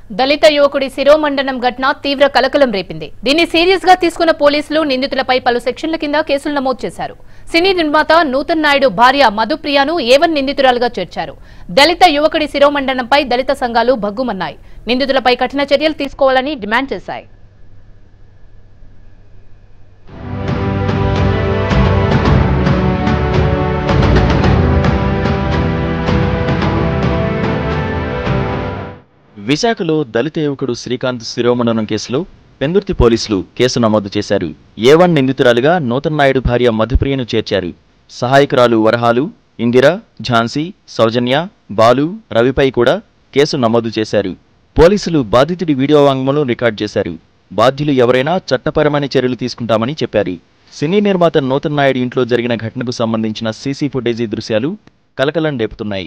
దళిత యువకుడి శిరోమండనం ఘటన తీవ్ర కలకలం రేపింది దీన్ని సీరియస్ గా తీసుకున్న పోలీసులు నిందితులపై పలు సెక్షన్ల కింద కేసులు నమోదు చేశారు సినీ నిర్మాత నూతన్ నాయుడు భార్య మధుప్రియను ఏవన్ నిందితురాలుగా చేర్చారు దళిత యువకుడి శిరోమండనంపై దళిత సంఘాలు భగ్గుమన్నాయి నిందితులపై కఠిన చర్యలు తీసుకోవాలని డిమాండ్ చేశాయి విశాఖలో దళిత యువకుడు శ్రీకాంత్ శిరోమండనం కేసులో పెందుర్తి పోలీసులు కేసు నమోదు చేశారు ఏ వన్ నిందితురాలుగా నూతన్ నాయుడు భార్య మధుప్రియను చేర్చారు సహాయకురాలు వరహాలు ఇందిర ఝాన్సీ సౌజన్య బాలు రవిపై కూడా కేసు నమోదు చేశారు పోలీసులు బాధితుడి వీడియో వాంగ్మూలం రికార్డ్ చేశారు బాధ్యులు ఎవరైనా చట్టపరమైన చర్యలు తీసుకుంటామని చెప్పారు సినీ నిర్మాత నూతన్ నాయుడు ఇంట్లో జరిగిన ఘటనకు సంబంధించిన సీసీ ఫుటేజీ దృశ్యాలు కలకలం రేపుతున్నాయి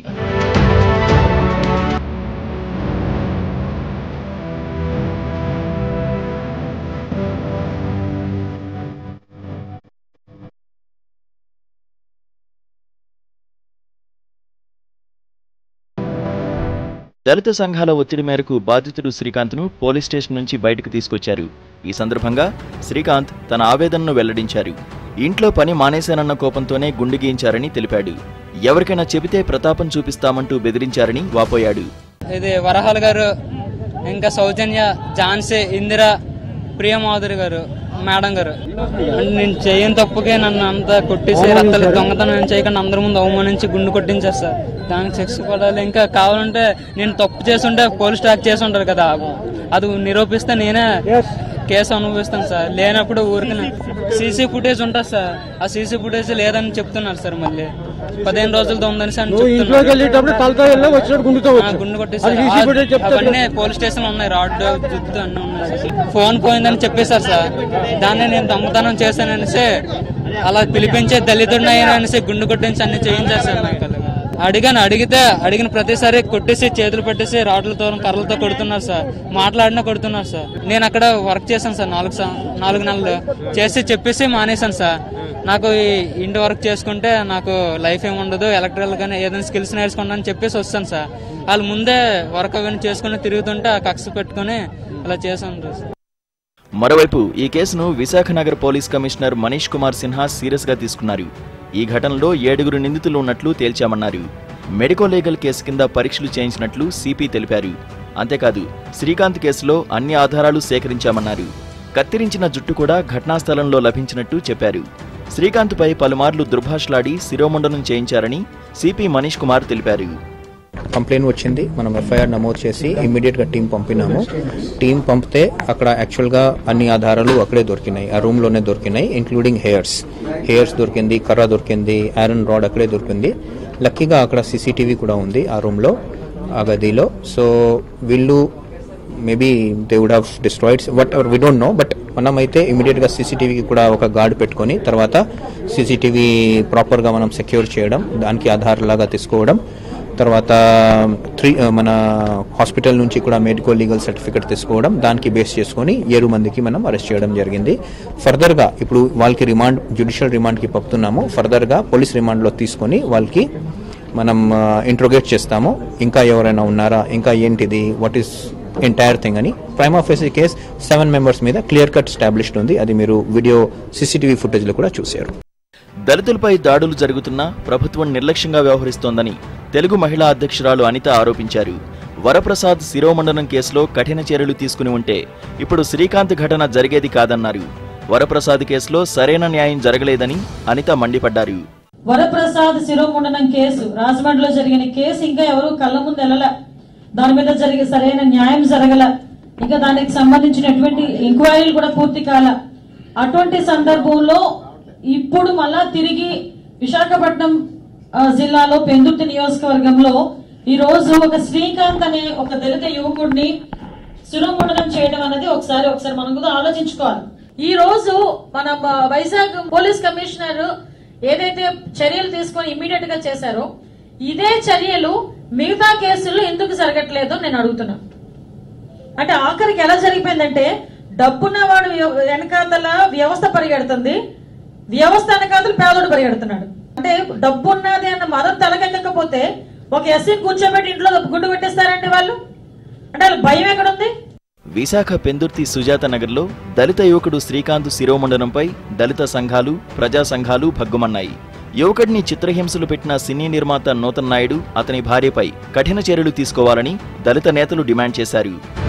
దళిత సంఘాల ఒత్తిడి మేరకు బాధితుడు శ్రీకాంత్ను పోలీస్ స్టేషన్ నుంచి బయటకు తీసుకొచ్చారు ఈ సందర్భంగా శ్రీకాంత్ తన ఆవేదనను వెల్లడించారు ఇంట్లో పని మానేశానన్న కోపంతోనే గుండు గీయించారని తెలిపాడు ఎవరికైనా చెబితే ప్రతాపం చూపిస్తామంటూ బెదిరించారని వాపోయాడు ఇది వరహాల్ గారు ఇంకా సౌజన్య ఝాన్సీ ఇందిర ప్రియమాధురి గారు మేడం గారు అంటే నేను చేయని తప్పుకే నన్ను అంత కొట్టేసి రక్తాలు దొంగతనం ఏం చేయకుండా అందరి ముందు అవమానించి గుండు కొట్టించారు సార్ దానికి శిక్ష పడాలి ఇంకా కావాలంటే నేను తప్పు చేసుంటే పోలీస్ ట్రాక్ చేసి ఉంటారు కదా అది నిరూపిస్తే నేనే కేసు అనుభవిస్తాను సార్ లేనప్పుడు ఊరికి సీసీ ఫుటేజ్ ఉంటుంది సార్ ఆ సీసీ ఫుటేజ్ లేదని చెప్తున్నారు సార్ మళ్ళీ పదిహేను రోజులతో ఉందని సార్ అని ఇంట్లోకి చెప్తున్నారు వెళ్ళేటప్పుడు తలతో వెళ్ళి వచ్చినట్టు గుండుతో ఆ, వచ్చి గుండు అది కొట్టేసారు సీసీ ఫుటేజ్ చెప్తే అవన్నీ పోలీస్ స్టేషన్ ఉన్నాయి రాడ్ జుత్తు అన్ని ఉన్నాయి సార్. ఫోన్ పోయిందని చెప్పేశారు సార్ దాన్ని నేను దొంగతనం చేశాననేసి అలా పిలిపించే దళితుడిని అనేసి గుండు కొట్టించి అన్ని చేయించారు సార్ నాకు అడిగాను అడిగితే అడిగిన ప్రతిసారి కొట్టేసి చేతులు పెట్టేసి రాడ్లతో కర్రలతో కొడుతున్నారు సార్ మాట్లాడినా కొడుతున్నారు సార్ నేను అక్కడ వర్క్ చేశాను సార్ నాలుగు సం- నాలుగు నెలలు చేసి చెప్పేసి మానేశాను సార్ నాకు ఈ ఇంటి వర్క్ చేసుకుంటే నాకు లైఫ్ ఏమి ఉండదు ఎలక్ట్రికల్ కానీ ఏదైనా స్కిల్స్ నేర్చుకుంటా అని చెప్పేసి వస్తాను సార్ వాళ్ళు ముందే వర్క్ అవన్నీ చేసుకుని తిరుగుతుంటే ఆ కక్ష పెట్టుకుని అలా చేశాను సార్ మరోవైపు ఈ కేసును విశాఖ నగర police commissioner Manish Kumar Sinha serious గా తీసుకున్నారు ఈ ఘటనలో ఏడుగురు నిందితులు ఉన్నట్లు తేల్చామన్నారు మెడికో లీగల్ కేసు కింద పరీక్షలు చేయించినట్లు సిపి తెలిపారు అంతేకాదు శ్రీకాంత్ కేసులో అన్ని ఆధారాలు సేకరించామన్నారు కత్తిరించిన జుట్టు కూడా ఘటనా స్థలంలో లభించినట్టు చెప్పారు శ్రీకాంత్పై పలుమార్లు దుర్భాషలాడి శిరోమండనం చేయించారని సిపి మనీష్ కుమార్ తెలిపారు కంప్లైంట్ వచ్చింది మనం ఎఫ్ఐఆర్ నమోదు చేసి ఇమ్మీడియట్ గా టీం పంపినాము టీం పంపితే అక్కడ యాక్చువల్ గా అన్ని ఆధారాలు అక్కడే దొరికినాయి ఆ రూమ్ లోనే దొరికినాయి ఇంక్లూడింగ్ హెయిర్స్ హెయిర్స్ దొరికింది కర్ర దొరికింది ఐరన్ రాడ్ అక్కడే దొరికింది లక్కీగా అక్కడ సీసీటీవీ కూడా ఉంది ఆ రూమ్ లో ఆ గదిలో సో వీళ్ళు maybe they would have destroyed whatever we don't know but మనమైతే ఇమీడియట్ గా సీసీటీవీకి కూడా ఒక గార్డ్ పెట్టుకొని తర్వాత సీసీటీవీ ప్రాపర్ గా మనం సెక్యూర్ చేయడం దానికి ఆధార్ లాగా తీసుకోవడం తర్వాత త్రీ మన హాస్పిటల్ నుంచి కూడా మెడికల్ లీగల్ సర్టిఫికేట్ తీసుకోవడం దానికి బేస్ చేసుకొని ఏడు మందికి మనం అరెస్ట్ చేయడం జరిగింది ఫర్దర్ గా ఇప్పుడు వాళ్ళకి రిమాండ్ జ్యుడిషియల్ రిమాండ్ కి పంపుతున్నాము ఫర్దర్ గా పోలీస్ రిమాండ్ లో తీసుకొని వాళ్ళకి మనం ఇంట్రోగేట్ చేస్తాము ఇంకా ఎవరైనా ఉన్నారా ఇంకా ఏంటిది వాట్ ఈస్ ఎంటైర్ థింగ్ అని prime officer case seven members మీద క్లియర్ కట్ స్టాబ్లిష్డ్ ఉంది అది మీరు వీడియో సీసీటీవీ ఫుటేజ్ లో కూడా చూశారు దళితులపై దాడులు జరుగుతున్నా ప్రభుత్వం నిర్లక్ష్యంగా వ్యవహరిస్తోందని తెలుగు మహిళా అధ్యక్షురాలు అనిత ఆరోపించారు వరప్రసాద్ శిరోమండనం కేసులో కఠిన చర్యలు తీసుకుని ఉంటే ఇప్పుడు శ్రీకాంత్ ఘటన జరిగేది కాదన్నారు వరప్రసాద్ కేసులో సరైన న్యాయం జరగలేదని అనిత మండిపడ్డారు వరప్రసాద్ శిరోముండనం కేసు రాజమండ్రిలో జరిగిన కేసు ఇంకా ఎవరు కళ్ళ ముందు వెళ్ళల దాని మీద జరిగే సరైన న్యాయం జరగల ఇంకా దానికి సంబంధించినటువంటి ఎంక్వైరీలు కూడా పూర్తి కాల అటువంటి సందర్భంలో ఇప్పుడు మళ్ళా తిరిగి విశాఖపట్నం ఆ, జిల్లాలో పెందుర్తి నియోజకవర్గంలో ఈ రోజు ఒక శ్రీకాంత్ అనే ఒక దళిత యువకుడిని శిరోముండనం చేయడం అనేది ఒకసారి ఒకసారి మనం కూడా ఆలోచించుకోవాలి ఈ రోజు మన బ- వైజాగ్ పోలీస్ కమిషనర్ ఏదైతే చర్యలు తీసుకొని ఇమ్మీడియట్ గా చేశారో ఇదే చర్యలు మిగతా కేసుల్లో ఎందుకు జరగట్లేదు నేను అడుగుతున్నా అంటే ఆఖరికి ఎలా జరిగిపోయిందంటే డబ్బున్న వాడు వ్య- వెనకాతల వ్యవస్థ పరిగెడుతుంది వ్యవస్థ వెనకాతల పేదోడు పరిగెడుతున్నాడు అంటే డబ్బు ఉన్నది అన్న మదం తలకెక్కకపోతే ఒక ఎస్సీని కూర్చోబెట్టి ఇంట్లో గుడ్డు పెట్టేస్తారండి వాళ్ళు అంటే వాళ్ళ భయం ఎక్కడుంది విశాఖ పెందుర్తి సుజాత నగర్లో దళిత యువకుడు శ్రీకాంత్ శిరోమండనంపై దళిత సంఘాలు ప్రజా సంఘాలు భగ్గుమన్నాయి యువకుడిని చిత్రహింసలు పెట్టిన సినీ నిర్మాత నూతన్ నాయుడు అతని భార్యపై కఠిన చర్యలు తీసుకోవాలని దళిత నేతలు డిమాండ్ చేశారు